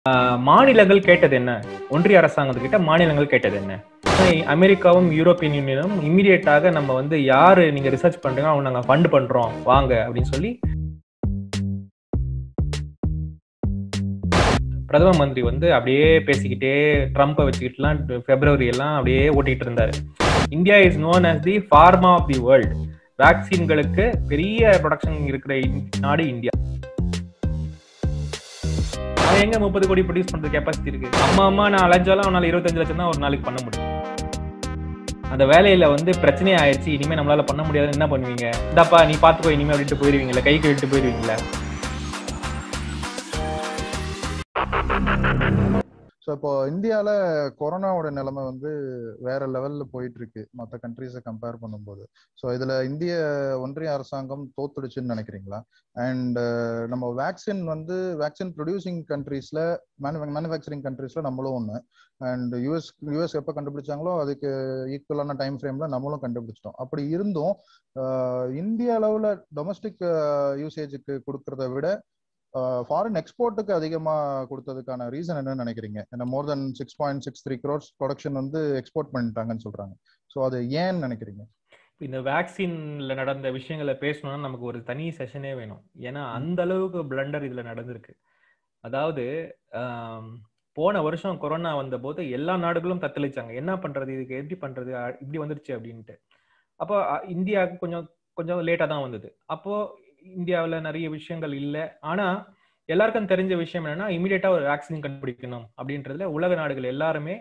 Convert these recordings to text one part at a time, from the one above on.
மாநிலங்கள் கேட்டது என்ன ஒன்றிய அரசாங்கத்துக்கிட்ட மாநிலங்கள் கேட்டது என்ன அமெரிக்காவும் யூரோப்பியன் யூனியனும் இமீடியட்டாக நம்ம வந்து யாரு நீங்க ரிசர்ச் பண்றீங்க அவங்க நாங்க ஃபண்ட் பண்றோம் வாங்க அப்படின்னு சொல்லி பிரதம மந்திரி வந்து அப்படியே பேசிக்கிட்டே ட்ரம்ப்பை வச்சுக்கிட்டுலாம் பிப்ரவரி எல்லாம் அப்படியே ஓட்டிட்டு இருந்தாரு India is known as the pharma of the world வேக்சின்களுக்கு பெரிய ப்ரொடக்ஷன் இருக்கிற நாடு இந்தியா அவன் எங்க முப்பது கோடி ப்ரொடியூஸ் பண்ற கெப்பாசிட்டி இருக்கு அம்மா அம்மா நான் அலைஞ்சாலும் அவனால இருபத்தஞ்சு லட்சம் தான் ஒரு நாளைக்கு பண்ண முடியும் அந்த வேலையில வந்து பிரச்சனை ஆயிடுச்சு இனிமே நம்மளால பண்ண முடியாதுன்னு என்ன பண்ணுவீங்க இந்தாப்பா நீ பாத்துக்கோ இனிமே அப்படின்ட்டு போயிருவீங்களா கைக்கு விட்டு போயிருவீங்களா ஸோ இப்போ இந்தியாவில் கொரோனாவோட நிலைமை வந்து வேற லெவலில் போயிட்டு இருக்கு மற்ற கண்ட்ரீஸை கம்பேர் பண்ணும்போது ஸோ இதில் இந்திய ஒன்றிய அரசாங்கம் தோத்துடுச்சுன்னு நினைக்கிறீங்களா அண்ட் நம்ம வேக்சின் வந்து வேக்சின் ப்ரொடியூசிங் கண்ட்ரீஸில் மேனு மேனுஃபேக்சரிங் கண்ட்ரீஸில் நம்மளும் ஒன்று அண்ட் யூஎஸ் யூஎஸ் எப்போ கண்டுபிடிச்சாங்களோ அதுக்கு ஈக்குவலான டைம் ஃப்ரேமில் நம்மளும் கண்டுபிடிச்சிட்டோம் அப்படி இருந்தும் இந்திய அளவில் டொமஸ்டிக் யூசேஜுக்கு கொடுக்கறத விட ஃபாரின் எக்ஸ்போர்ட்டுக்கு அதிகமாக கொடுத்ததுக்கான ரீசன் என்னன்னு நினைக்கிறீங்க ஏன்னா more then six point six three crores production வந்து எக்ஸ்போர்ட் பண்ணிட்டாங்கன்னு சொல்றாங்க ஸோ அது ஏன்னு நினைக்கிறீங்க இந்த வேக்சின்ல நடந்த விஷயங்களை பேசணும்னா நமக்கு ஒரு தனி செஷனே வேணும் ஏன்னா அந்த அளவுக்கு பிளண்டர் இதுல நடந்திருக்கு அதாவது போன வருஷம் கொரோனா வந்த போது எல்லா நாடுகளும் தத்தளிச்சாங்க என்ன பண்றது இதுக்கு எப்படி பண்றது இப்படி வந்துருச்சு அப்படின்ட்டு அப்போ இந்தியாவுக்கு கொஞ்சம் கொஞ்சம் லேட்டா தான் வந்தது அப்போ இந்தியாவில் நிறைய விஷயங்கள் இல்லை ஆனா எல்லாருக்கும் தெரிஞ்ச விஷயம் என்னன்னா இமீடியட்டா ஒரு வேக்சின் கண்டுபிடிக்கணும் அப்படின்றதுல உலக நாடுகள் எல்லாருமே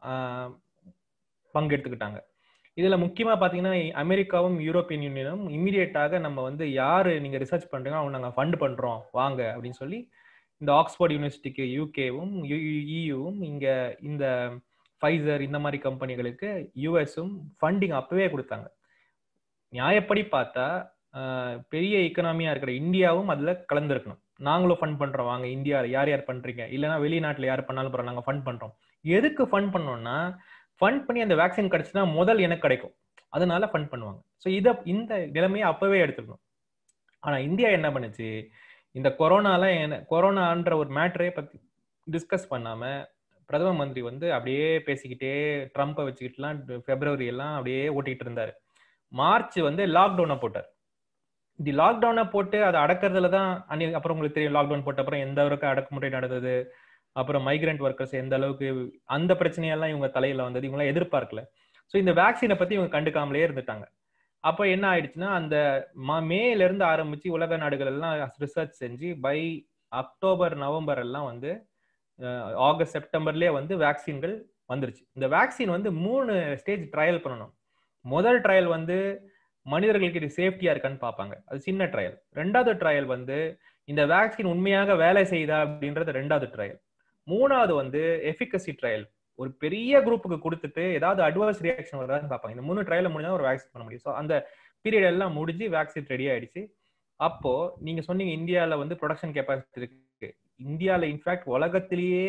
பங்கெடுத்துக்கிட்டாங்க இதுல முக்கியமா பாத்தீங்கன்னா அமெரிக்காவும் யூரோப்பியன் யூனியனும் இமீடியட்டாக நம்ம வந்து யாரு நீங்க ரிசர்ச் பண்றீங்க அவங்க நாங்க ஃபண்ட் பண்றோம் வாங்க அப்படின்னு சொல்லி இந்த ஆக்ஸ்போர்ட் யூனிவர்சிட்டிக்கு யூகேவும் இயூவும் இங்க இந்த ஃபைசர் இந்த மாதிரி கம்பெனிகளுக்கு யூஎஸும் ஃபண்டிங் அப்பவே கொடுத்தாங்க நியாயப்படி பார்த்தா பெரிய எக்கனாமியா இருக்கிற இந்தியாவும் அதுல கலந்துருக்கணும் நாங்களும் ஃபண்ட் பண்றோம் வாங்க இந்தியா யார் யார் பண்றீங்க இல்லைன்னா வெளிநாட்டுல யார் பண்ணாலும் போறோம் நாங்க ஃபண்ட் பண்றோம் எதுக்கு ஃபண்ட் பண்ணோம்னா ஃபண்ட் பண்ணி அந்த வேக்சின் கிடைச்சுன்னா முதல் எனக்கு கிடைக்கும் அதனால ஃபண்ட் பண்ணுவாங்க ஸோ இதை இந்த நிலைமையை அப்பவே எடுத்துக்கணும் ஆனா இந்தியா என்ன பண்ணுச்சு இந்த கொரோனால என்ன கொரோனான்ற ஒரு மேட்டரே பத்தி டிஸ்கஸ் பண்ணாம பிரதம மந்திரி வந்து அப்படியே பேசிக்கிட்டே ட்ரம்ப்பை வச்சுக்கிட்டுலாம் பிப்ரவரி எல்லாம் அப்படியே ஓட்டிட்டு இருந்தாரு மார்ச் வந்து லாக்டவுனை போட்டார் இந்த லாக்டவுனை போட்டு அதை அடக்கிறதுல தான் அன்னி அப்புறம் உங்களுக்கு தெரியும் லாக்டவுன் போட்ட அப்புறம் எந்த அளவுக்கு அடக்குமுறை நடந்தது அப்புறம் மைக்ரண்ட் ஒர்க்கர்ஸ் எந்த அளவுக்கு அந்த பிரச்சனையெல்லாம் இவங்க தலையில வந்தது இவங்களாம் எதிர்பார்க்கல ஸோ இந்த வேக்சினை பத்தி இவங்க கண்டுக்காமலே இருந்துட்டாங்க அப்போ என்ன ஆயிடுச்சுன்னா அந்த மேல இருந்து ஆரம்பிச்சு உலக நாடுகள் எல்லாம் ரிசர்ச் செஞ்சு பை அக்டோபர் நவம்பர் எல்லாம் வந்து ஆகஸ்ட் செப்டம்பர்லயே வந்து வேக்சின்கள் வந்துருச்சு இந்த வேக்சின் வந்து மூணு ஸ்டேஜ் ட்ரையல் பண்ணணும் முதல் ட்ரையல் வந்து மனிதர்களுக்கு இது சேஃப்டியா இருக்கான்னு பார்ப்பாங்க அது சின்ன ட்ரையல் ரெண்டாவது ட்ரையல் வந்து இந்த வேக்சின் உண்மையாக வேலை செய்தா அப்படின்றது ரெண்டாவது ட்ரையல் மூணாவது வந்து எஃபிகசி ட்ரையல் ஒரு பெரிய குரூப்புக்கு கொடுத்துட்டு ஏதாவது அட்வர்ஸ் ரியாக்ஷன் வருதான்னு பார்ப்பாங்க இந்த மூணு ட்ரையல் முடிஞ்சா ஒரு வேக்சின் பண்ண முடியும் ஸோ அந்த பீரியட் எல்லாம் முடிஞ்சு வேக்சின் ரெடி ஆயிடுச்சு அப்போ நீங்க சொன்னீங்க இந்தியாவில் வந்து ப்ரொடக்ஷன் கெப்பாசிட்டி இருக்கு இந்தியாவில் இன்ஃபேக்ட் உலகத்திலேயே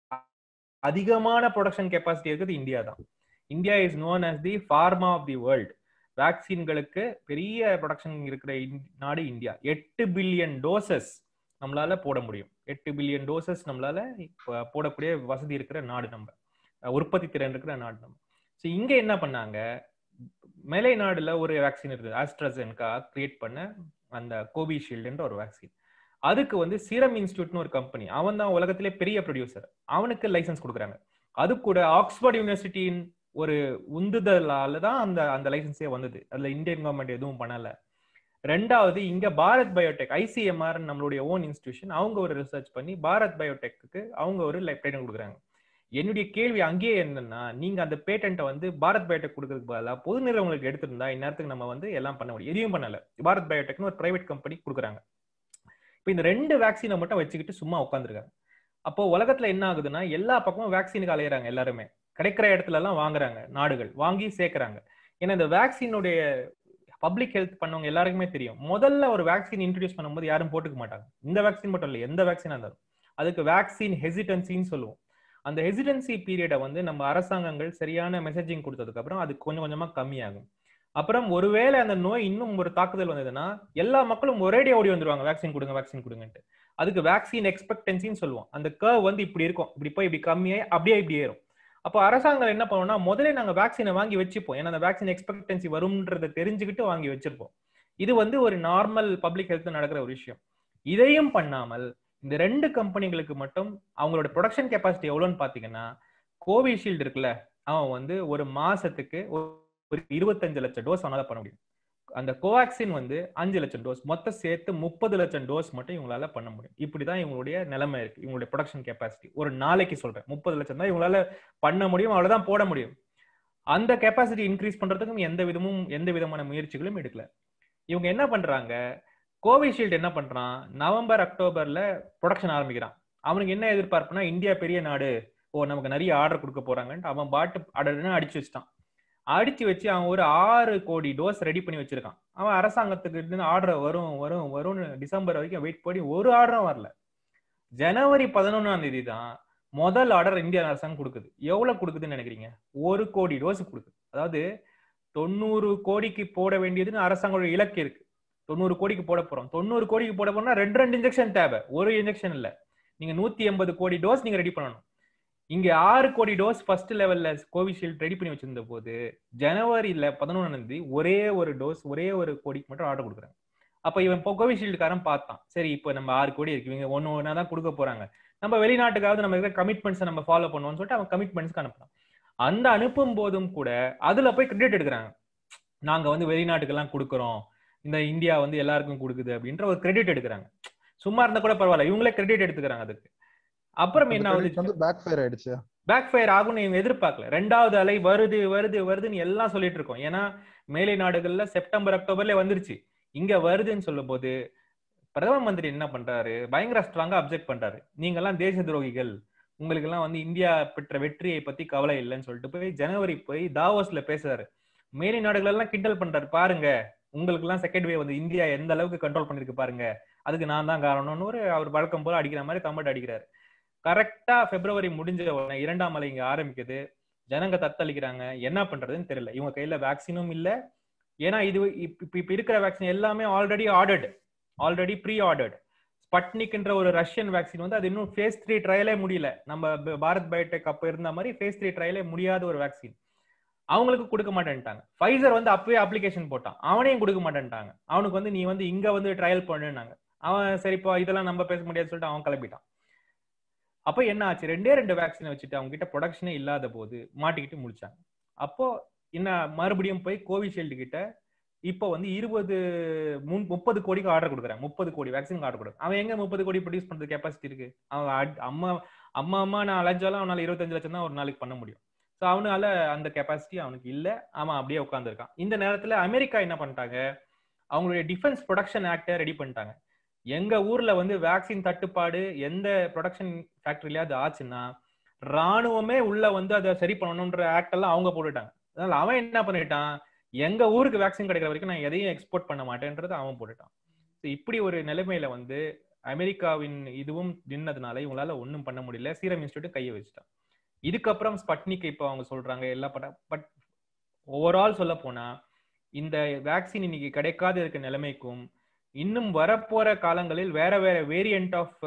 அதிகமான ப்ரொடக்ஷன் கெப்பாசிட்டி இருக்குது இந்தியா தான் India is known as the pharma of the world வேக்சின்களுக்கு பெரிய ப்ரொடக்ஷன் இருக்கிற நாடு இந்தியா எட்டு பில்லியன் டோசஸ் நம்மளால போட முடியும் எட்டு பில்லியன் டோசஸ் நம்மளால போடக்கூடிய வசதி இருக்கிற நாடு நம்ம உற்பத்தி திறன் இருக்கிற நாடு நம்ம ஸோ இங்க என்ன பண்ணாங்க மேலை நாடுல ஒரு வேக்சின் இருக்குது ஆஸ்ட்ராசென்கா கிரியேட் பண்ண அந்த கோவிஷீல்டுன்ற ஒரு வேக்சின் அதுக்கு வந்து சீரம் இன்ஸ்டியூட்னு ஒரு கம்பெனி அவன் தான் உலகத்திலே பெரிய ப்ரொடியூசர் அவனுக்கு லைசன்ஸ் கொடுக்குறாங்க அது கூட ஆக்ஸ்போர்ட் யூனிவர்சிட்டியின் ஒரு உந்துதலால தான் அந்த அந்த லைசன்ஸே வந்தது அதுல இந்தியன் கவர்மெண்ட் எதுவும் பண்ணல ரெண்டாவது இங்க பாரத் பயோடெக் ஐசிஎம்ஆர் நம்மளுடைய ஓன் இன்ஸ்டிடியூஷன் அவங்க ஒரு ரிசர்ச் பண்ணி பாரத் பயோடெக்கு அவங்க ஒரு பேட்டன் கொடுக்குறாங்க என்னுடைய கேள்வி அங்கேயே என்னன்னா நீங்க அந்த பேட்டன்ட்டை வந்து பாரத் பயோடெக் கொடுக்கறதுக்கு பதிலாக பொது நிறுவனங்களுக்கு எடுத்திருந்தா இந்நேரத்துக்கு நம்ம வந்து எல்லாம் பண்ண முடியும் எதையும் பண்ணல பாரத் பயோடெக்னு ஒரு பிரைவேட் கம்பெனி கொடுக்குறாங்க இப்போ இந்த ரெண்டு வேக்சினை மட்டும் வச்சுக்கிட்டு சும்மா உட்காந்துருக்காங்க அப்போ உலகத்துல என்ன ஆகுதுன்னா எல்லா பக்கமும் வேக்சினுக்கு அலையிறாங்க எல்லாருமே கிடைக்கிற இடத்துல எல்லாம் வாங்குறாங்க நாடுகள் வாங்கி சேர்க்கறாங்க ஏன்னா இந்த வேக்சினுடைய பப்ளிக் ஹெல்த் பண்ணவங்க எல்லாருக்குமே தெரியும் முதல்ல ஒரு வேக்சின் இன்ட்ரடியூஸ் பண்ணும்போது யாரும் போட்டுக்க மாட்டாங்க இந்த வேக்சின் மட்டும் இல்லை எந்த வேக்சினா இருந்தாலும் அதுக்கு வேக்சின் ஹெசிடன்சின்னு சொல்லுவோம் அந்த ஹெசிடன்சி பீரியடை வந்து நம்ம அரசாங்கங்கள் சரியான மெசேஜிங் கொடுத்ததுக்கு அப்புறம் அது கொஞ்சம் கொஞ்சமா கம்மியாகும் அப்புறம் ஒருவேளை அந்த நோய் இன்னும் ஒரு தாக்குதல் வந்ததுன்னா எல்லா மக்களும் ஒரேடியா ஓடி வந்துருவாங்க வேக்சின் கொடுங்க வேக்சின் கொடுங்கன்ட்டு அதுக்கு வேக்சின் எக்ஸ்பெக்டன்சின்னு சொல்லுவோம் அந்த கர்வ் வந்து இப்படி இருக்கும் இப்படி போய் இப்படி கம்மியாகி அப்படியே இப்படி ஏறும் அப்போ அரசாங்கம் என்ன பண்ணுவோம்னா முதல்ல நாங்க வேக்சினை வாங்கி வச்சுப்போம் ஏன்னா அந்த வேக்சின் எக்ஸ்பெக்டன்சி வரும்ன்றதை தெரிஞ்சுக்கிட்டு வாங்கி வச்சிருப்போம் இது வந்து ஒரு நார்மல் பப்ளிக் ஹெல்த் நடக்கிற ஒரு விஷயம் இதையும் பண்ணாமல் இந்த ரெண்டு கம்பெனிகளுக்கு மட்டும் அவங்களோட ப்ரொடக்ஷன் கெப்பாசிட்டி எவ்வளோன்னு பாத்தீங்கன்னா கோவிஷீல்டு இருக்குல்ல அவன் வந்து ஒரு மாசத்துக்கு ஒரு இருபத்தஞ்சு லட்சம் டோஸ் அவனால பண்ண முடியும் அந்த கோவாக்சின் வந்து அஞ்சு லட்சம் டோஸ் மொத்தம் சேர்த்து முப்பது லட்சம் டோஸ் மட்டும் இவங்களால பண்ண முடியும் இப்படிதான் இவங்களுடைய நிலைமை இருக்கு இவங்களுடைய ப்ரொடக்ஷன் கெப்பாசிட்டி ஒரு நாளைக்கு சொல்றேன் முப்பது லட்சம் தான் இவங்களால பண்ண முடியும் அவ்வளவுதான் போட முடியும் அந்த கெப்பாசிட்டி இன்க்ரீஸ் பண்றதுக்கும் எந்த விதமும் எந்த விதமான முயற்சிகளும் எடுக்கல இவங்க என்ன பண்றாங்க கோவிஷீல்டு என்ன பண்றான் நவம்பர் அக்டோபர்ல ப்ரொடக்ஷன் ஆரம்பிக்கிறான் அவனுக்கு என்ன எதிர்பார்ப்புனா இந்தியா பெரிய நாடு ஓ நமக்கு நிறைய ஆர்டர் கொடுக்க போறாங்கன்ட்டு அவன் பாட்டு ஆர்டர்னு அடிச்சு வச்சுட்டான் அடிச்சு வச்சு அவன் ஒரு ஆறு கோடி டோஸ் ரெடி பண்ணி வச்சிருக்கான் அவன் அரசாங்கத்துக்கு ஆர்டர் வரும் வரும் வரும்னு டிசம்பர் வரைக்கும் வெயிட் பண்ணி ஒரு ஆர்டரும் வரல ஜனவரி பதினொன்னாம் தேதி தான் முதல் ஆர்டர் இந்திய அரசாங்கம் கொடுக்குது எவ்வளவு கொடுக்குதுன்னு நினைக்கிறீங்க ஒரு கோடி டோஸ் கொடுக்குது அதாவது தொண்ணூறு கோடிக்கு போட வேண்டியதுன்னு அரசாங்கோட இலக்கு இருக்கு தொண்ணூறு கோடிக்கு போட போறோம் தொண்ணூறு கோடிக்கு போட போனா ரெண்டு ரெண்டு இன்ஜெக்ஷன் தேவை ஒரு இன்ஜெக்ஷன் இல்ல நீங்க நூத்தி எண்பது கோடி டோஸ் நீங்க ரெடி பண்ணணும் இங்க ஆறு கோடி டோஸ் ஃபர்ஸ்ட் லெவல்ல கோவிஷீல்டு ரெடி பண்ணி வச்சிருந்த போது ஜனவரியில பதினொன்னாம் தேதி ஒரே ஒரு டோஸ் ஒரே ஒரு கோடிக்கு மட்டும் ஆர்டர் கொடுக்குறாங்க அப்ப இவன் இப்போ கோவிஷீல்டுக்காரன் பார்த்தான் சரி இப்போ நம்ம ஆறு கோடி இருக்கு இவங்க ஒன்னு ஒன்னா தான் கொடுக்க போறாங்க நம்ம வெளிநாட்டுக்காவது நம்ம இருக்கிற கமிட்மெண்ட்ஸை நம்ம ஃபாலோ பண்ணுவோம்னு சொல்லிட்டு அவன் கமிட்மெண்ட்ஸ்க்கு அனுப்புறான் அந்த அனுப்பும் போதும் கூட அதுல போய் கிரெடிட் எடுக்கிறாங்க நாங்க வந்து வெளிநாட்டுக்கெல்லாம் கொடுக்குறோம் இந்த இந்தியா வந்து எல்லாருக்கும் கொடுக்குது அப்படின்ற ஒரு கிரெடிட் எடுக்கிறாங்க சும்மா இருந்தா கூட பரவாயில்ல இவங்களே கிரெடிட் எடுத்துக்கிறாங்க அதுக்கு அப்புறம் என்ன வந்து பேக் ஃபயர் ஆயிடுச்சு பேக் ஃபயர் ஆகும்னு இவங்க எதிர்பார்க்கல ரெண்டாவது அலை வருது வருது வருதுன்னு எல்லாம் சொல்லிட்டு இருக்கோம் ஏன்னா மேலை நாடுகள்ல செப்டம்பர் அக்டோபர்ல வந்துருச்சு இங்க வருதுன்னு சொல்லும் போது பிரதம மந்திரி என்ன பண்றாரு பயங்கர ஸ்ட்ராங்கா அப்செக்ட் பண்றாரு நீங்க எல்லாம் தேச துரோகிகள் உங்களுக்கு எல்லாம் வந்து இந்தியா பெற்ற வெற்றியை பத்தி கவலை இல்லைன்னு சொல்லிட்டு போய் ஜனவரி போய் தாவோஸ்ல பேசுறாரு மேலை நாடுகள் எல்லாம் கிண்டல் பண்றாரு பாருங்க உங்களுக்கு எல்லாம் செகண்ட் வேவ் வந்து இந்தியா எந்த அளவுக்கு கண்ட்ரோல் பண்ணிருக்கு பாருங்க அதுக்கு நான் தான் காரணம்னு ஒரு அவர் வழக்கம் போல அடிக்கிற மாதிரி கமெண்ட் அடிக்கிறாரு கரெக்டா பிப்ரவரி முடிஞ்ச உடனே இரண்டாம் அலை இங்க ஆரம்பிக்குது ஜனங்க தத்தளிக்கிறாங்க என்ன பண்றதுன்னு தெரியல இவங்க கையில வேக்சினும் இல்ல ஏன்னா இது இப்ப இப்ப இருக்கிற வேக்சின் எல்லாமே already ordered already pre ordered ஸ்பட்னிக்ன்ற ஒரு ரஷ்யன் வேக்சின் வந்து அது இன்னும் ஃபேஸ் த்ரீ ட்ரையலே முடியல நம்ம பாரத் பயோடெக் அப்ப இருந்த மாதிரி ஃபேஸ் த்ரீ ட்ரையலே முடியாத ஒரு வேக்சின் அவங்களுக்கு கொடுக்க மாட்டேன்ட்டாங்க ஃபைசர் வந்து அப்பவே அப்ளிகேஷன் போட்டான் அவனையும் கொடுக்க மாட்டேன்ட்டாங்க அவனுக்கு வந்து நீ வந்து இங்க வந்து ட்ரையல் பண்ணுனாங்க அவன் சரிப்பா இதெல்லாம் நம்ம பேச முடியாதுன்னு சொல்லிட்டு அவன் கிளம்பிட்டான் அப்போ என்ன ஆச்சு ரெண்டே ரெண்டு வேக்சினை வச்சுட்டு அவங்க கிட்ட ப்ரொடக்ஷனே இல்லாத போது மாட்டிக்கிட்டு முடிச்சாங்க அப்போ என்ன மறுபடியும் போய் கோவிஷீல்டு கிட்ட இப்போ வந்து இருபது முன் முப்பது கோடிக்கு ஆர்டர் கொடுக்குறாங்க முப்பது கோடி வேக்சின் ஆர்டர் கொடுக்குறாங்க அவன் எங்க முப்பது கோடி ப்ரொடியூஸ் பண்றது கெப்பாசிட்டி இருக்கு அவன் அம்மா அம்மா அம்மா நான் அலைஞ்சாலும் அவனால இருபத்தஞ்சு லட்சம் தான் ஒரு நாளைக்கு பண்ண முடியும் ஸோ அவனால அந்த கெப்பாசிட்டி அவனுக்கு இல்லை அவன் அப்படியே உட்காந்துருக்கான் இந்த நேரத்துல அமெரிக்கா என்ன பண்ணிட்டாங்க அவங்களுடைய டிஃபென்ஸ் ப்ரொடக்ஷன் ஆக்டை ரெடி பண்ணிட்டாங்க எங்க ஊர்ல வந்து வேக்சின் தட்டுப்பாடு எந்த ப்ரொடக்ஷன் ஃபேக்டரிலயாவது ஆச்சுன்னா ராணுவமே உள்ள வந்து அதை சரி பண்ணணும்ன்ற ஆக்ட் எல்லாம் அவங்க போட்டுட்டாங்க அதனால அவன் என்ன பண்ணிட்டான் எங்க ஊருக்கு வேக்சின் கிடைக்கிற வரைக்கும் நான் எதையும் எக்ஸ்போர்ட் பண்ண மாட்டேன்றது அவன் போட்டுட்டான் இப்படி ஒரு நிலைமையில வந்து அமெரிக்காவின் இதுவும் நின்னதுனால இவங்களால ஒன்றும் பண்ண முடியல சீரம் இன்ஸ்டியூட் கையை வச்சுட்டான் இதுக்கப்புறம் ஸ்பட்னிக் இப்போ அவங்க சொல்றாங்க எல்லா பட பட் ஓவரால் சொல்ல போனா இந்த வேக்சின் இன்னைக்கு கிடைக்காத இருக்க நிலைமைக்கும் இன்னும் வரப்போற காலங்களில் வேற வேற வேரியன்ட் ஆஃப்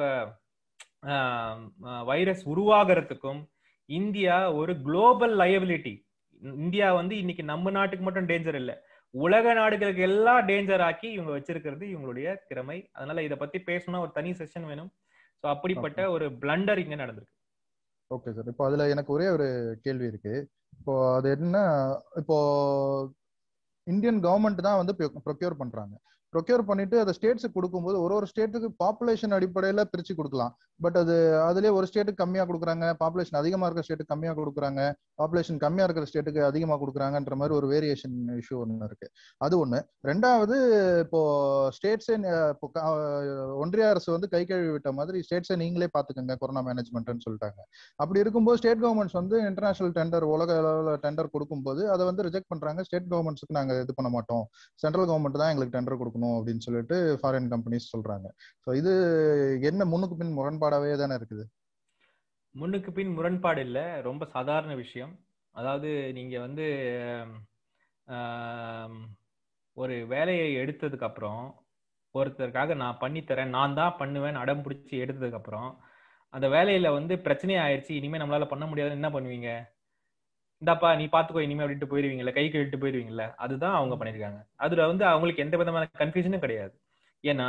வைரஸ் உருவாகிறதுக்கும் இந்தியா ஒரு குளோபல் லயபிலிட்டி இந்தியா வந்து இன்னைக்கு நம்ம நாட்டுக்கு மட்டும் டேஞ்சர் இல்லை உலக நாடுகளுக்கு எல்லாம் டேஞ்சர் ஆக்கி இவங்க வச்சிருக்கிறது இவங்களுடைய திறமை அதனால இதை பத்தி பேசணும்னா ஒரு தனி செஷன் வேணும் ஸோ அப்படிப்பட்ட ஒரு பிளண்டர் இங்க நடந்திருக்கு ஓகே சார் இப்போ அதுல எனக்கு ஒரே ஒரு கேள்வி இருக்கு இப்போ அது என்ன இப்போ இந்தியன் கவர்மெண்ட் தான் வந்து ப்ரொக்யூர் பண்றாங்க ப்ரொக்யூர் பண்ணிட்டு அதை ஸ்டேட்ஸுக்கு கொடுக்கும்போது ஒரு ஒரு ஸ்டேட்டுக்கு பாப்புலேஷன் அடிப்படையில பிரிச்சு கொடுக்கலாம் பட் அது அதுலயே ஒரு ஸ்டேட்டுக்கு கம்மியா கொடுக்குறாங்க பாப்புலேஷன் அதிகமா இருக்கிற ஸ்டேட்டுக்கு கம்மியா கொடுக்குறாங்க பாப்புலேஷன் கம்மியா இருக்கிற ஸ்டேட்டுக்கு அதிகமா கொடுக்குறாங்கன்ற மாதிரி ஒரு வேரியேஷன் இஷ்யூ ஒன்று இருக்கு அது ஒண்ணு ரெண்டாவது இப்போ ஸ்டேட்ஸே இப்போ ஒன்றிய அரசு வந்து கை கழுவி விட்ட மாதிரி ஸ்டேட்ஸை நீங்களே பாத்துக்கோங்க கொரோனா மேனேஜ்மெண்ட்னு சொல்லிட்டாங்க அப்படி இருக்கும்போது ஸ்டேட் கவர்மெண்ட்ஸ் வந்து இன்டர்நேஷனல் டெண்டர் உலக அளவில் டெண்டர் கொடுக்கும்போது அதை வந்து ரிஜெக்ட் பண்றாங்க ஸ்டேட் கவர்மெண்ட்ஸ்க்கு நாங்க இது பண்ண மாட்டோம் சென்ட்ரல் கவர்மெண்ட் தான் எங்களுக்கு டெண்டர் கொடுக்கணும் அப்படின்னு சொல்லிட்டு ஃபாரின் கம்பெனிஸ் சொல்றாங்க ஸோ இது என்ன முன்னுக்கு பின் முரண்பாடாவே தானே இருக்குது முன்னுக்கு பின் முரண்பாடு இல்லை ரொம்ப சாதாரண விஷயம் அதாவது நீங்க வந்து ஒரு வேலையை எடுத்ததுக்கு அப்புறம் ஒருத்தருக்காக நான் பண்ணி தரேன் நான் தான் பண்ணுவேன் அடம் பிடிச்சி எடுத்ததுக்கு அப்புறம் அந்த வேலையில வந்து பிரச்சனை ஆயிடுச்சு இனிமே நம்மளால பண்ண முடியாதுன்னு என்ன பண்ணுவீங்க இந்தாப்பா நீ பாத்துக்கோ இனிமே அப்படின்ட்டு போயிருவீங்கல்ல கை கழுவிட்டு போயிருவீங்கல்ல அதுதான் அவங்க பண்ணிருக்காங்க அதுல வந்து அவங்களுக்கு எந்த விதமான கன்ஃபியூஷனும் கிடையாது ஏன்னா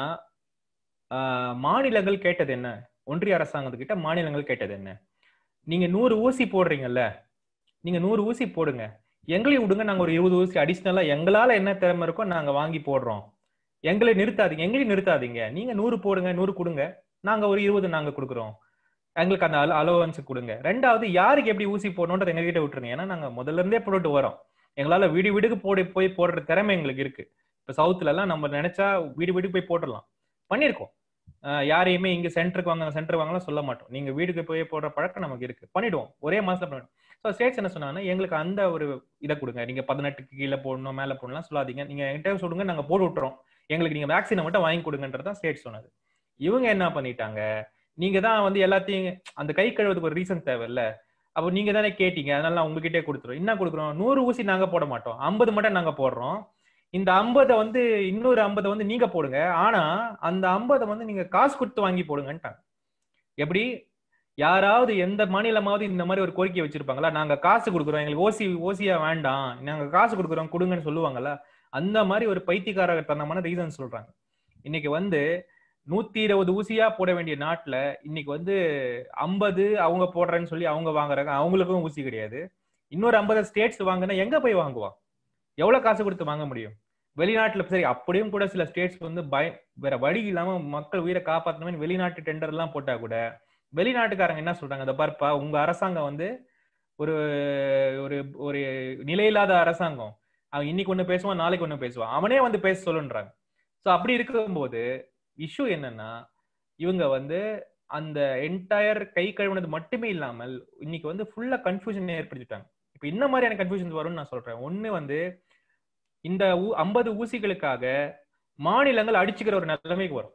ஆஹ், மாநிலங்கள் கேட்டது என்ன ஒன்றிய அரசாங்கத்துக்கிட்ட மாநிலங்கள் கேட்டது என்ன நீங்க நூறு ஊசி போடுறீங்கல்ல நீங்க நூறு ஊசி போடுங்க எங்களையும் விடுங்க நாங்க ஒரு இருபது ஊசி அடிஷ்னலா எங்களால என்ன திறமை இருக்கோ நாங்க வாங்கி போடுறோம் எங்களை நிறுத்தாதீங்க எங்களையும் நிறுத்தாதீங்க நீங்க நூறு போடுங்க நூறு கொடுங்க நாங்க ஒரு இருபது நாங்க கொடுக்குறோம் எங்களுக்கு அந்த அலோவன்ஸ் கொடுங்க ரெண்டாவது யாருக்கு எப்படி ஊசி போடணுன்றது எங்க கிட்ட விட்டுருங்க ஏன்னா நாங்க முதல்ல இருந்தே போட்டுட்டு வரோம் எங்களால வீடு வீடுக்கு போடி போய் போடுற திறமை எங்களுக்கு இருக்கு இப்ப சவுத்துல எல்லாம் நம்ம நினைச்சா வீடு வீடுக்கு போய் போட்டுடலாம் பண்ணிருக்கோம் அஹ் யாரையுமே இங்க சென்டருக்கு வாங்க சென்டருக்கு வாங்கலாம் சொல்ல மாட்டோம் நீங்க வீடுக்கு போய் போடுற பழக்கம் நமக்கு இருக்கு பண்ணிடுவோம் ஒரே மாசத்துல பண்ணிடுவோம் ஸோ ஸ்டேட்ஸ் என்ன சொன்னாங்கன்னா எங்களுக்கு அந்த ஒரு இதை கொடுங்க நீங்க பதினெட்டுக்கு கீழே போடணும் மேல போடலாம் சொல்லாதீங்க நீங்க என்கிட்ட சொல்லுங்க நாங்க போட்டு விட்டுறோம் எங்களுக்கு நீங்க வேக்சினை மட்டும் வாங்கி கொடுங்கன்றதான் ஸ்டேட் சொன்னது இவங்க என்ன பண்ணிட்டாங்க நீங்க தான் வந்து எல்லாத்தையும் அந்த கை கழுவுறதுக்கு ஒரு ரீசன் தேவையில்ல அப்போ நீங்க தானே கேட்டீங்க அதனால நான் உங்ககிட்டே கொடுத்துரும் என்ன கொடுக்குறோம் நூறு ஊசி நாங்க போட மாட்டோம் ஐம்பது மட்டும் நாங்க போடுறோம் இந்த ஐம்பதை வந்து இன்னொரு ஐம்பதை வந்து நீங்க போடுங்க ஆனா அந்த ஐம்பதை வந்து நீங்க காசு கொடுத்து வாங்கி போடுங்கன்ட்டாங்க எப்படி யாராவது எந்த மாநிலமாவது இந்த மாதிரி ஒரு கோரிக்கை வச்சிருப்பாங்களா நாங்க காசு கொடுக்குறோம் எங்களுக்கு ஓசி ஓசியா வேண்டாம் நாங்க காசு கொடுக்குறோம் கொடுங்கன்னு சொல்லுவாங்கல்ல அந்த மாதிரி ஒரு பைத்தியக்காரத்தனமான ரீசன் சொல்றாங்க இன்னைக்கு வந்து நூத்தி இருபது ஊசியா போட வேண்டிய நாட்டுல இன்னைக்கு வந்து ஐம்பது அவங்க போடுறேன்னு சொல்லி அவங்க வாங்குறாங்க அவங்களுக்கும் ஊசி கிடையாது இன்னொரு ஐம்பது ஸ்டேட்ஸ் வாங்கினா எங்க போய் வாங்குவான் எவ்வளவு காசு கொடுத்து வாங்க முடியும் வெளிநாட்டுல சரி அப்படியும் கூட சில ஸ்டேட்ஸ் வந்து பய வேற வழி இல்லாம மக்கள் உயிரை காப்பாற்றணும்னு வெளிநாட்டு டெண்டர் எல்லாம் போட்டா கூட வெளிநாட்டுக்காரங்க என்ன சொல்றாங்க இந்த பார்ப்பா உங்க அரசாங்கம் வந்து ஒரு ஒரு ஒரு நிலையில்லாத அரசாங்கம் அவன் இன்னைக்கு ஒண்ணு பேசுவான் நாளைக்கு ஒண்ணு பேசுவான் அவனே வந்து பேச சொல்லுன்றாங்க சோ அப்படி இருக்கும்போது இஷ்யூ என்னன்னா இவங்க வந்து அந்த என்டையர் கை கழுவுனது மட்டுமே இல்லாமல் இன்னைக்கு வந்து ஃபுல்லா கன்ஃபியூஷன் ஏற்படுத்திட்டாங்க இப்ப இந்த மாதிரியான கன்ஃபியூஷன் வரும்னு நான் சொல்றேன் ஒண்ணு வந்து இந்த ஐம்பது ஊசிகளுக்காக மாநிலங்கள் அடிச்சுக்கிற ஒரு நிலைமைக்கு வரும்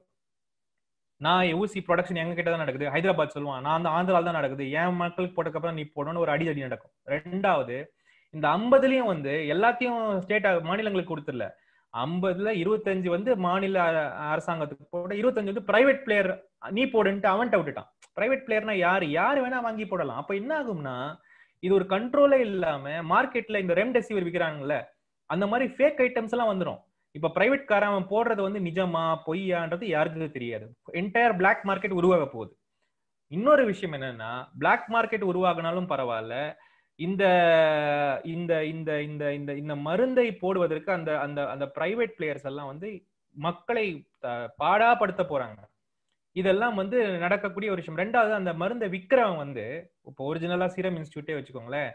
நான் ஊசி ப்ரொடக்ஷன் எங்க கிட்ட தான் நடக்குது ஹைதராபாத் சொல்லுவான் நான் அந்த ஆந்திரால தான் நடக்குது என் மக்களுக்கு போட்டதுக்கப்புறம் நீ போடணும்னு ஒரு அடி அடி நடக்கும் ரெண்டாவது இந்த ஐம்பதுலயும் வந்து எல்லாத்தையும் ஸ்டேட் மாநிலங்களுக்கு கொடுத்துடல ஐம்பதுல இருபத்தஞ்சு வந்து மாநில அரசாங்கத்துக்கு போட இருபத்தஞ்சு வந்து பிரைவேட் பிளேயர் நீ போடுன்ட்டு அவன்கிட்ட விட்டுட்டான் பிரைவேட் பிளேயர்னா யாரு யாரு வேணா வாங்கி போடலாம் அப்ப என்ன ஆகும்னா இது ஒரு கண்ட்ரோலே இல்லாம மார்க்கெட்ல இந்த ரெம்டெசிவிர் விற்கிறாங்கல்ல அந்த மாதிரி ஃபேக் ஐட்டம்ஸ் எல்லாம் வந்துடும் இப்ப பிரைவேட் காரன் அவன் போடுறது வந்து நிஜமா பொய்யான்றது யாருக்கு தெரியாது என்டையர் பிளாக் மார்க்கெட் உருவாக போகுது இன்னொரு விஷயம் என்னன்னா பிளாக் மார்க்கெட் உருவாகினாலும் பரவாயில்ல இந்த இந்த இந்த இந்த இந்த இந்த மருந்தை போடுவதற்கு அந்த அந்த அந்த பிரைவேட் பிளேயர்ஸ் எல்லாம் வந்து மக்களை பாடாப்படுத்த போறாங்க இதெல்லாம் வந்து நடக்கக்கூடிய ஒரு விஷயம் ரெண்டாவது அந்த மருந்தை விற்கிறவன் வந்து இப்போ ஒரிஜினலா சீரம் இன்ஸ்டியூட்டே வச்சுக்கோங்களேன்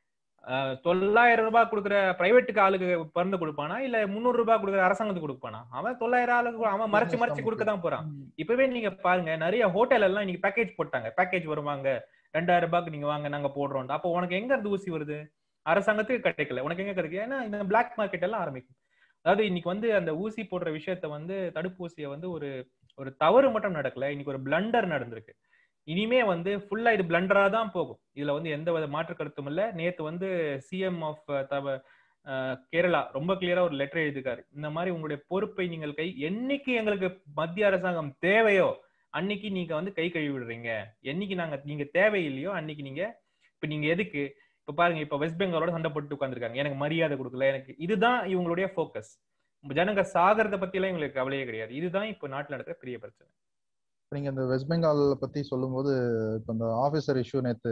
தொள்ளாயிரம் ரூபாய் கொடுக்குற பிரைவேட்டுக்கு ஆளுக்கு மருந்து கொடுப்பானா இல்ல முந்நூறு ரூபாய் கொடுக்குற அரசாங்கத்துக்கு கொடுப்பானா அவன் தொள்ளாயிரம் ஆளுக்கு அவன் மறைச்சு மறைச்சு கொடுக்க தான் போறான் இப்பவே நீங்க பாருங்க நிறைய ஹோட்டல் எல்லாம் இன்னைக்கு பேக்கேஜ் போட்டாங்க பேக்கேஜ் வருவாங்க ரெண்டாயிரம் ரூபாய்க்கு நீங்க வாங்க நாங்க போடுறோம் அப்போ உனக்கு எங்க இருந்து ஊசி வருது அரசாங்கத்துக்கு கிடைக்கல உனக்கு எங்க கிடைக்கும் ஏன்னா இந்த பிளாக் மார்க்கெட் எல்லாம் ஆரம்பிக்கும் அதாவது இன்னைக்கு வந்து அந்த ஊசி போடுற விஷயத்த வந்து தடுப்பூசியை வந்து ஒரு ஒரு தவறு மட்டும் நடக்கல இன்னைக்கு ஒரு பிளண்டர் நடந்திருக்கு இனிமே வந்து ஃபுல்லா இது பிளண்டரா தான் போகும் இதுல வந்து எந்த வித மாற்று கருத்தும் இல்ல நேத்து வந்து சிஎம் ஆஃப் தவ கேரளா ரொம்ப கிளியரா ஒரு லெட்டர் எழுதிருக்காரு இந்த மாதிரி உங்களுடைய பொறுப்பை நீங்கள் கை என்னைக்கு எங்களுக்கு மத்திய அரசாங்கம் தேவையோ அன்னைக்கு நீங்க வந்து கை கழுவி விடுறீங்க என்னைக்கு நாங்க நீங்க தேவையில்லையோ அன்னைக்கு நீங்க இப்ப நீங்க எதுக்கு இப்ப பாருங்க இப்ப வெஸ்ட் பெங்காலோட சண்டை போட்டு உட்காந்துருக்காங்க எனக்கு மரியாதை கொடுக்கல எனக்கு இதுதான் இவங்களுடைய போக்கஸ் ஜனங்க சாகிறத பத்தி எல்லாம் இவங்களுக்கு கவலையே கிடையாது இதுதான் இப்ப நாட்டுல நடக்கிற பெரிய பிரச்சனை நீங்க இந்த வெஸ்ட் பெங்கால் பத்தி சொல்லும்போது இப்போ இந்த ஆஃபீஸர் இஷ்யூ நேத்து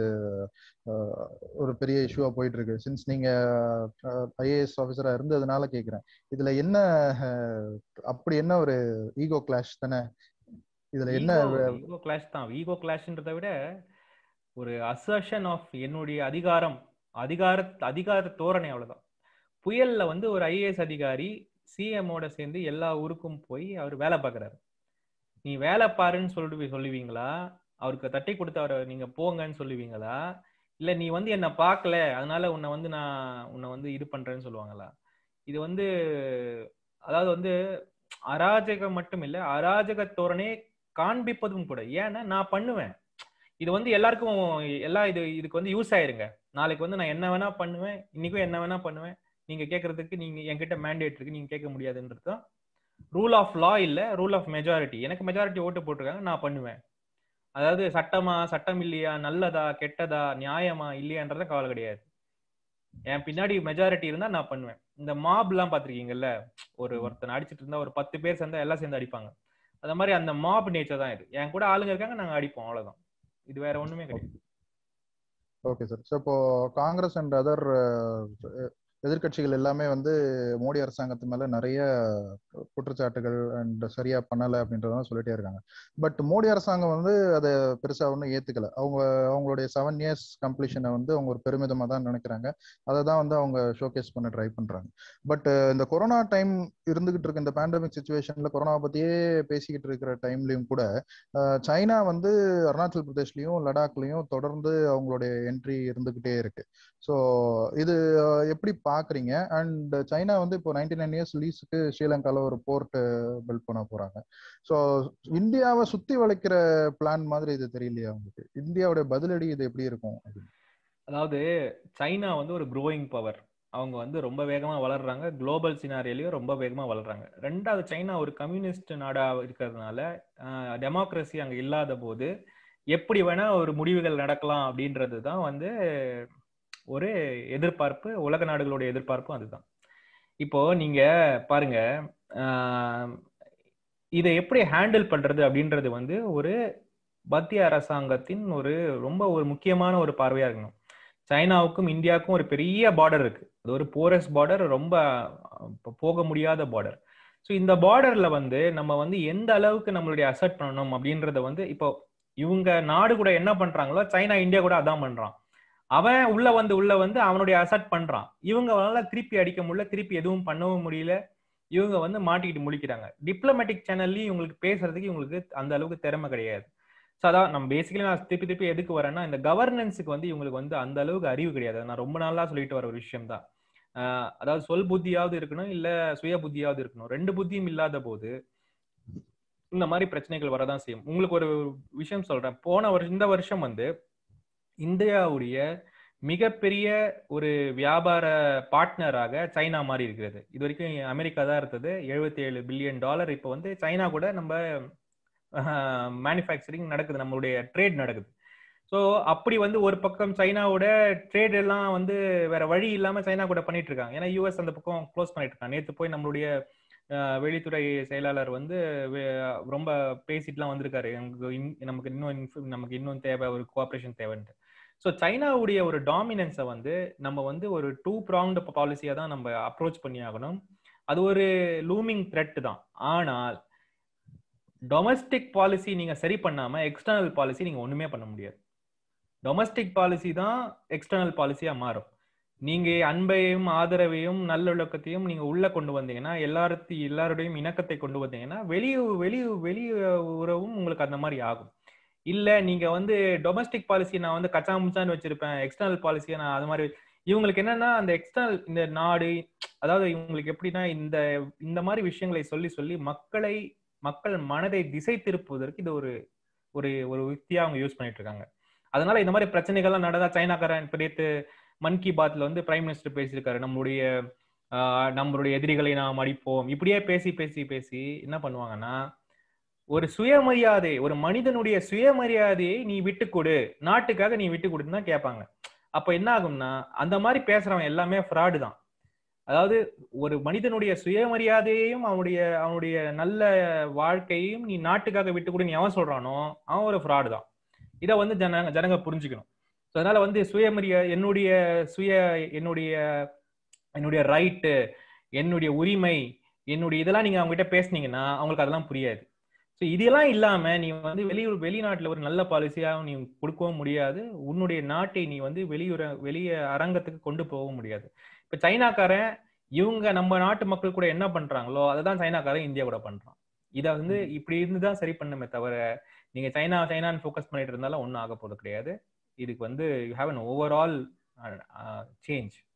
ஒரு பெரிய இஷ்யூவா போயிட்டு இருக்கு சின்ஸ் நீங்க ஐஏஎஸ் ஆஃபீஸரா இருந்ததுனால கேக்குறேன் இதுல என்ன அப்படி என்ன ஒரு ஈகோ கிளாஷ் தானே இதுல என்ன ஈகோ கிளாஷ் தான் ஈகோ கிளாஷ்ன்றதை விட ஒரு அசர்ஷன் ஆஃப் என்னுடைய அதிகாரம் அதிகார அதிகார தோரணை அவ்வளவுதான் புயல்ல வந்து ஒரு ஐஏஎஸ் அதிகாரி சிஎம்மோட சேர்ந்து எல்லா ஊருக்கும் போய் அவர் வேலை பார்க்கறாரு நீ வேலை பாருன்னு சொல்லிட்டு சொல்லுவீங்களா அவருக்கு தட்டி கொடுத்து அவரை நீங்க போங்கன்னு சொல்லுவீங்களா இல்ல நீ வந்து என்ன பார்க்கல அதனால உன்னை வந்து நான் உன்னை வந்து இது பண்றேன்னு சொல்லுவாங்களா இது வந்து அதாவது வந்து அராஜகம் மட்டும் இல்ல அராஜக தோரணே காண்பிப்பதும் கூட ஏன்னா நான் பண்ணுவேன் இது வந்து எல்லாருக்கும் எல்லா இது இதுக்கு வந்து யூஸ் ஆயிருங்க நாளைக்கு வந்து நான் என்ன வேணா பண்ணுவேன் இன்னைக்கும் என்ன வேணா பண்ணுவேன் நீங்க கேட்கறதுக்கு நீங்க என்கிட்ட மேண்டேட் இருக்கு நீங்க கேட்க முடியாதுன்றது தான் ரூல் ஆஃப் லா இல்ல ரூல் ஆஃப் மெஜாரிட்டி எனக்கு மெஜாரிட்டி ஓட்டு போட்டிருக்காங்க நான் பண்ணுவேன் அதாவது சட்டமா சட்டம் இல்லையா நல்லதா கெட்டதா நியாயமா இல்லையான்றத கவலை கிடையாது என் பின்னாடி மெஜாரிட்டி இருந்தா நான் பண்ணுவேன் இந்த மாப் எல்லாம் பாத்திருக்கீங்கல்ல ஒரு ஒருத்தன் அடிச்சிட்டு இருந்தா ஒரு பத்து பேர் சேர்ந்தா எல்லாம் சேர்ந்து அடிப்பாங்க அந்த மாதிரி அந்த மாப் நேச்சர் தான் இது என் கூட ஆளுங்க இருக்காங்க நாங்க அடிப்போம் அவ்வளவுதான் இது வேற ஒண்ணுமே கிடையாது ஓகே சார் ஸோ இப்போ காங்கிரஸ் அண்ட் அதர் எதிர்கட்சிகள் எல்லாமே வந்து மோடி அரசாங்கத்து மேல நிறைய குற்றச்சாட்டுகள் அண்ட் சரியா பண்ணல அப்படின்றதெல்லாம் சொல்லிட்டே இருக்காங்க பட் மோடி அரசாங்கம் வந்து அதை பெருசா ஒன்றும் ஏத்துக்கல அவங்க அவங்களுடைய செவன் இயர்ஸ் கம்ப்ளீஷனை வந்து அவங்க ஒரு பெருமிதமா தான் நினைக்கிறாங்க அதை தான் வந்து அவங்க ஷோகேஸ் பண்ண ட்ரை பண்றாங்க பட் இந்த கொரோனா டைம் இருந்துகிட்டு இருக்க இந்த பேண்டமிக் சுச்சுவேஷன்ல கொரோனா பத்தியே பேசிக்கிட்டு இருக்கிற டைம்லயும் கூட சைனா வந்து அருணாச்சல் பிரதேஷ்லயும் லடாக்லயும் தொடர்ந்து அவங்களுடைய என்ட்ரி இருந்துகிட்டே இருக்கு ஸோ இது எப்படி பாக்குறீங்க அண்ட் சைனா வந்து இப்போ நைன்டி நைன் இயர்ஸ் லீஸுக்கு ஸ்ரீலங்கால ஒரு போர்ட் பில்ட் பண்ண போறாங்க ஸோ இந்தியாவை சுத்தி வளைக்கிற பிளான் மாதிரி இது தெரியலையா உங்களுக்கு இந்தியாவுடைய பதிலடி இது எப்படி இருக்கும் அதாவது சைனா வந்து ஒரு க்ரோயிங் பவர் அவங்க வந்து ரொம்ப வேகமா வளர்றாங்க குளோபல் சினாரியிலயும் ரொம்ப வேகமா வளர்றாங்க ரெண்டாவது சைனா ஒரு கம்யூனிஸ்ட் நாடா இருக்கிறதுனால டெமோக்ரஸி அங்க இல்லாத போது எப்படி வேணா ஒரு முடிவுகள் நடக்கலாம் அப்படின்றது தான் வந்து ஒரு எதிர்பார்ப்பு உலக நாடுகளுடைய எதிர்பார்ப்பும் அதுதான் இப்போ நீங்க பாருங்க இதை எப்படி ஹேண்டில் பண்றது அப்படின்றது வந்து ஒரு மத்திய அரசாங்கத்தின் ஒரு ரொம்ப ஒரு முக்கியமான ஒரு பார்வையா இருக்கணும் சைனாவுக்கும் இந்தியாவுக்கும் ஒரு பெரிய பார்டர் இருக்கு அது ஒரு போரஸ் பார்டர் ரொம்ப போக முடியாத பார்டர் ஸோ இந்த பார்டர்ல வந்து நம்ம வந்து எந்த அளவுக்கு நம்மளுடைய அசெட் பண்ணணும் அப்படின்றத வந்து இப்போ இவங்க நாடு கூட என்ன பண்றாங்களோ சைனா இந்தியா கூட அதான் பண்றான் அவன் உள்ள வந்து உள்ள வந்து அவனுடைய அசட் பண்றான் இவங்களால திருப்பி அடிக்க முடியல திருப்பி எதுவும் பண்ணவும் முடியல இவங்க வந்து மாட்டிக்கிட்டு முழிக்கிறாங்க டிப்ளமேட்டிக் சேனல்லையும் இவங்களுக்கு பேசுறதுக்கு இவங்களுக்கு அந்த அளவுக்கு திறமை கிடையாது ஸோ அதான் நம்ம பேசிக்கலி நான் திருப்பி திருப்பி எதுக்கு வரேன்னா இந்த கவர்னன்ஸுக்கு வந்து இவங்களுக்கு வந்து அந்த அளவுக்கு அறிவு கிடையாது நான் ரொம்ப நாளா சொல்லிட்டு வர ஒரு விஷயம் தான் அதாவது சொல் புத்தியாவது இருக்கணும் இல்ல சுய புத்தியாவது இருக்கணும் ரெண்டு புத்தியும் இல்லாத போது இந்த மாதிரி பிரச்சனைகள் வரதான் செய்யும் உங்களுக்கு ஒரு விஷயம் சொல்றேன் போன வருஷம் இந்த வருஷம் வந்து இந்தியாவுடைய மிகப்பெரிய ஒரு வியாபார பார்ட்னராக சைனா மாறி இருக்கிறது இது வரைக்கும் அமெரிக்கா தான் இருந்தது எழுபத்தி ஏழு பில்லியன் டாலர் இப்போ வந்து சைனா கூட நம்ம மேனுஃபேக்சரிங் நடக்குது நம்மளுடைய ட்ரேட் நடக்குது ஸோ அப்படி வந்து ஒரு பக்கம் சைனாவோட ட்ரேட் எல்லாம் வந்து வேற வழி இல்லாம சைனா கூட பண்ணிட்டு இருக்காங்க ஏன்னா யூஎஸ் அந்த பக்கம் க்ளோஸ் பண்ணிட்டு இருக்காங்க நேற்று போய் நம்மளுடைய வெளித்துறை செயலாளர் வந்து ரொம்ப பேசிட்டுலாம் வந்திருக்காரு நமக்கு இன்னும் நமக்கு இன்னும் தேவை ஒரு கோஆப்ரேஷன் தேவைன்ட்டு ஸோ சைனாவுடைய ஒரு டாமினன்ஸை வந்து நம்ம வந்து ஒரு டூ ப்ராங்டு பாலிசியாக தான் நம்ம அப்ரோச் பண்ணி ஆகணும் அது ஒரு லூமிங் த்ரெட் தான் ஆனால் டொமஸ்டிக் பாலிசி நீங்க சரி பண்ணாம எக்ஸ்டர்னல் பாலிசி நீங்க ஒண்ணுமே பண்ண முடியாது டொமஸ்டிக் பாலிசி தான் எக்ஸ்டர்னல் பாலிசியா மாறும் நீங்க அன்பையும் ஆதரவையும் நல்லொழுக்கத்தையும் நீங்க உள்ள கொண்டு வந்தீங்கன்னா எல்லாரத்தையும் எல்லாருடையும் இணக்கத்தை கொண்டு வந்தீங்கன்னா வெளி வெளி வெளி உறவும் உங்களுக்கு அந்த மாதிரி ஆகும் இல்ல நீங்க வந்து டொமஸ்டிக் பாலிசி நான் வந்து கச்சா முச்சான்னு வச்சிருப்பேன் எக்ஸ்டர்னல் பாலிசியை நான் அது மாதிரி இவங்களுக்கு என்னன்னா அந்த எக்ஸ்டர்னல் இந்த நாடு அதாவது இவங்களுக்கு எப்படின்னா இந்த இந்த மாதிரி விஷயங்களை சொல்லி சொல்லி மக்களை மக்கள் மனதை திசை திருப்புவதற்கு இது ஒரு ஒரு ஒரு யுக்தியா அவங்க யூஸ் பண்ணிட்டு இருக்காங்க அதனால இந்த மாதிரி பிரச்சனைகள்லாம் நடந்தா சைனாக்காரன் பெரிய மன் கி பாத்ல வந்து பிரைம் மினிஸ்டர் பேசியிருக்காரு நம்மளுடைய நம்மளுடைய எதிரிகளை நாம் அடிப்போம் இப்படியே பேசி பேசி பேசி என்ன பண்ணுவாங்கன்னா ஒரு சுயமரியாதை ஒரு மனிதனுடைய சுயமரியாதையை நீ விட்டு கொடு நாட்டுக்காக நீ விட்டு கொடுன்னு தான் கேட்பாங்க அப்ப என்ன ஆகும்னா அந்த மாதிரி பேசுறவன் எல்லாமே ஃப்ராடு தான் அதாவது ஒரு மனிதனுடைய சுயமரியாதையையும் அவனுடைய அவனுடைய நல்ல வாழ்க்கையையும் நீ நாட்டுக்காக விட்டு கொடு நீ அவன் சொல்றானோ அவன் ஒரு ஃப்ராடு தான் இதை வந்து ஜன ஜனங்க புரிஞ்சுக்கணும் ஸோ அதனால வந்து சுயமரியா என்னுடைய சுய என்னுடைய என்னுடைய ரைட்டு என்னுடைய உரிமை என்னுடைய இதெல்லாம் நீங்க அவங்க கிட்ட பேசுனீங்கன்னா அவங்களுக்கு அதெல்லாம் புரியாது ஸோ இதெல்லாம் இல்லாம நீ வந்து வெளியூர் வெளிநாட்டுல ஒரு நல்ல பாலிசியா நீ கொடுக்கவும் முடியாது உன்னுடைய நாட்டை நீ வந்து வெளியுற வெளிய அரங்கத்துக்கு கொண்டு போகவும் முடியாது இப்ப சைனாக்காரன் இவங்க நம்ம நாட்டு மக்கள் கூட என்ன பண்றாங்களோ அதை தான் சைனாக்காரன் இந்தியா கூட பண்றான் இதை வந்து இப்படி இருந்துதான் சரி பண்ணுமே தவிர நீங்க சைனா சைனான்னு ஃபோக்கஸ் பண்ணிட்டு இருந்தாலும் ஒன்றும் ஆக போறது கிடையாது இதுக்கு வந்து you have an overall change